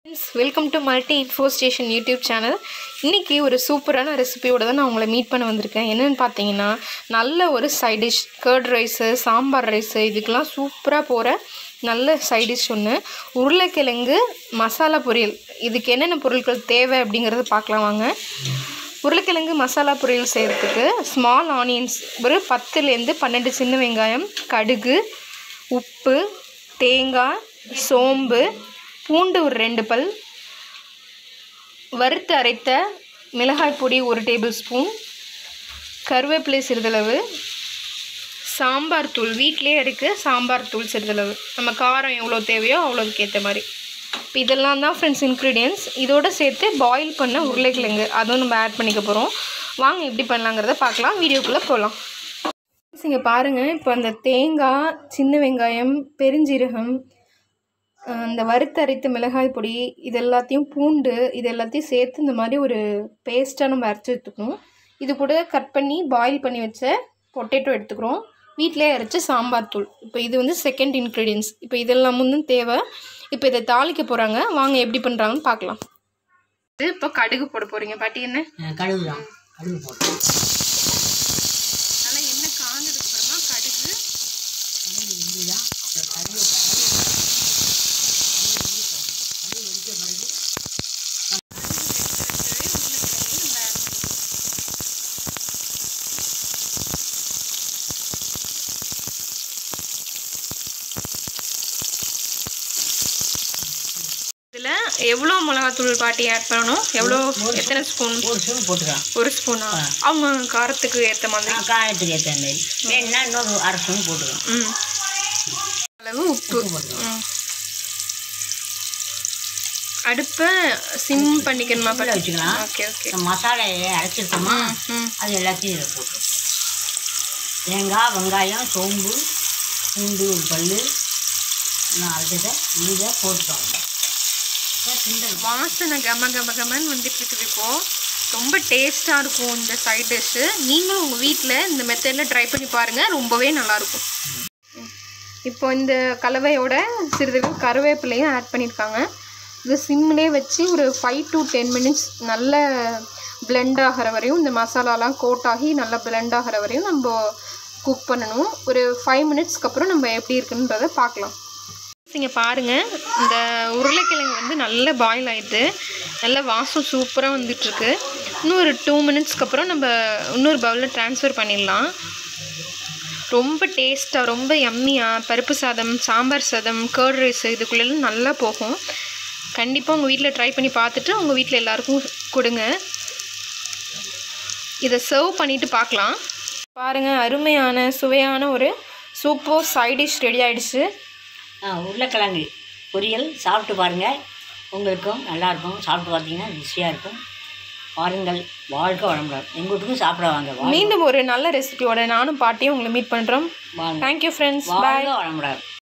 welcome to multi info station YouTube channel இன்றைக்கி ஒரு சூப்பரான ரெசிபியோட தான் நான் உங்களை மீட் பண்ண வந்திருக்கேன் என்னென்னு பார்த்தீங்கன்னா நல்ல ஒரு side dish curd rice sambar rice இதுக்கெலாம் சூப்பராக போகிற நல்ல சைட் டிஷ் ஒன்று உருளைக்கிழங்கு மசாலா பொரியல் இதுக்கு என்னென்ன பொருட்கள் தேவை அப்படிங்கிறத பார்க்கலாம் வாங்க உருளைக்கிழங்கு மசாலா பொரியல் செய்கிறதுக்கு ஸ்மால் ஆனியன்ஸ் ஒரு பத்துலேருந்து பன்னெண்டு சின்ன வெங்காயம் கடுகு உப்பு தேங்காய் சோம்பு பூண்டு ஒரு ரெண்டு பல் வறுத்து அரைத்த மிளகாய் பொடி ஒரு டேபிள் ஸ்பூன் கருவேப்பிலை சிறிதளவு சாம்பார் தூள் வீட்டிலே இருக்க சாம்பார் தூள் சிறிதளவு நம்ம காரம் எவ்வளோ தேவையோ அவ்வளோதுக்கு ஏற்ற மாதிரி இப்போ இதெல்லாம் தான் ஃப்ரெண்ட்ஸ் இன்க்ரீடியன்ஸ் இதோட சேர்த்து பாயில் பண்ண உருளைக்கிழங்கு அதுவும் நம்ம ஆட் பண்ணிக்க போகிறோம் வாங்க எப்படி பண்ணலாங்கிறத பார்க்கலாம் வீடியோக்குள்ளே போகலாம் இங்கே பாருங்கள் இப்போ அந்த தேங்காய் சின்ன வெங்காயம் பெருஞ்சீரகம் அஹ் இந்த வறுத்தரைத்த மிளகாய் பொடி இது எல்லாத்தையும் பூண்டு இது எல்லாத்தையும் சேர்த்து இந்த மாதிரி ஒரு பேஸ்ட்டாக நம்ம அரைச்சி எடுத்துக்கணும் இது கூட கட் பண்ணி பாயில் பண்ணி வச்ச பொட்டேட்டோ எடுத்துக்கிறோம் வீட்டிலே அரைச்ச சாம்பார் தூள் இப்போ இது வந்து செகண்ட் இன்க்ரீடியன்ஸ் இப்போ இதெல்லாம் முன்னும் தேவை இப்போ இதை தாளிக்க போகிறாங்க வாங்க எப்படி பண்ணுறாங்கன்னு பார்க்கலாம் இது இப்போ கடுகு போட போகிறீங்க பாட்டி என்ன அஹ் கடுகு தான் கடுகு போட்டு நல்லா எண்ணெய் காஞ்சதுக்கு அப்புறமா கடுகு கடுகு இஞ்சி தான் அப்புறம் கடுகு கடுகு வெடித்த பிறகு இதில் எவ்வளோ மிளகாத்தூள் பாட்டி ஆட் பண்ணணும் எவ்வளோ எத்தனை ஸ்பூன் ஒரு ஸ்பூன் போட்டுக்கலாம் ஒரு ஸ்பூனா அவங்க காரத்துக்கு ஏற்ற மாதிரி அஹ் காயத்துக்கு ஏற்ற மாதிரி வேணும்னா இன்னொரு அரை ஸ்பூன் போட்டுக்கலாம் ம் அளவு உப்பு ம் அடுப்பை சிம் பண்ணிக்கணுமா உள்ள வச்சுக்கலாம் ஓகே ஓகே இந்த மசாலையை அரைச்சிருக்கோமா ம் அது எல்லாத்தையும் இதில் போட்டுரும் தேங்காய் வெங்காயம் சோம்பு பூண்டு ஒரு பல் நான் அரைச்சதை இதை போட்டுக்கோங்க கிண்டல் வாசனை கம கம கமன்னு வந்துட்டு இருக்குது இப்போ ரொம்ப டேஸ்ட்டாக இருக்கும் இந்த சைட் டிஷ்ஷு நீங்களும் உங்கள் வீட்டில் இந்த மெத்தடில் ட்ரை பண்ணி பாருங்கள் ரொம்பவே நல்லாயிருக்கும் இப்போ இந்த கலவையோட சிறிது கருவேப்பிலையும் ஆட் பண்ணியிருக்காங்க இது சிம்மிலே வச்சு ஒரு ஃபைவ் டு டென் மினிட்ஸ் நல்ல blend ஆகிற வரையும் இந்த மசாலாலாம் கோட் ஆகி நல்லா blend ஆகிற வரையும் நம்ம குக் பண்ணணும் ஒரு ஃபைவ் மினிட்ஸ்க்கு அப்புறம் நம்ம எப்படி இருக்குன்றதை பார்க்கலாம் இங்கே பாருங்கள் இந்த உருளைக்கிழங்கு வந்து நல்லா பாயில் ஆயிடுது நல்ல வாசம் சூப்பராக வந்துட்டுருக்கு இன்னும் ஒரு டூ மினிட்ஸ்க்கு அப்புறம் நம்ம இன்னொரு பவுலில் ட்ரான்ஸ்ஃபர் பண்ணிடலாம் ரொம்ப டேஸ்ட்டாக ரொம்ப யம்மியாக பருப்பு சாதம் சாம்பார் சாதம் கர்ட் ரைஸ் இதுக்குள்ளெல்லாம் நல்லா போகும் கண்டிப்பாக உங்கள் வீட்டில் ட்ரை பண்ணி பார்த்துட்டு உங்கள் வீட்டில் எல்லாருக்கும் கொடுங்க இதை சர்வ் பண்ணிவிட்டு பார்க்கலாம் பாருங்கள் அருமையான சுவையான ஒரு சூப்பர் சைட் டிஷ் ரெடி ஆயிடுச்சு ஆ உருளைக்கிழங்கு பொரியல் சாப்பிட்டு பாருங்கள் உங்களுக்கும் நல்லாயிருக்கும் சாப்பிட்டு பார்த்தீங்கன்னா ருசியாக இருக்கும் பாருங்கள் வாழ்க வளமுடன் எங்கள் வீட்டுக்கும் சாப்பிட வாங்க வாழ்க மீண்டும் ஒரு நல்ல ரெசிபியோட நானும் பாட்டியும் உங்களை மீட் பண்ணுறோம் வாங்க தேங்க்யூ ஃப்ரெண்ட்ஸ் பாய் வாழ்க வளமுடன்